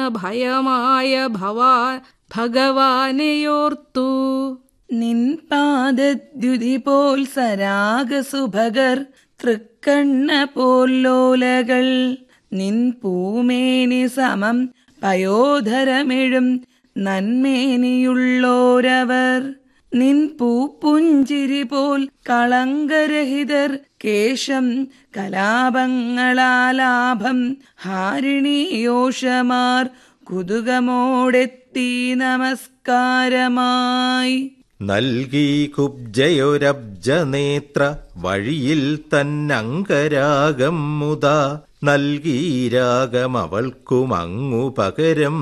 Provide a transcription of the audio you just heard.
ഭയമായ ഭവാ ഭഗവാനെയോർത്തു നിൻ പാദദ്യുതി പോൽ സരാഗസുഭഗർ തൃക്കണ്ണ പോൽ ലോലകൾ നിൻ പൂമേനി സമം പയോധരമെഴും നന്മേനിയുള്ളോരവർ നിൻ പൂപ്പുഞ്ചിരി പോൽ കളങ്കരഹിതർ കേശം കലാപങ്ങളാലാഭം ഹാരിണിയോഷമാർ കുതുകമോടെത്തി നമസ്കാരമായി നൽകി കുബ്ജയൊരബ്ജനേത്ര വഴിയിൽ തന്നങ്കരാഗം മുത നൽകീരാഗം അവൾക്കുമങ്ങു പകരം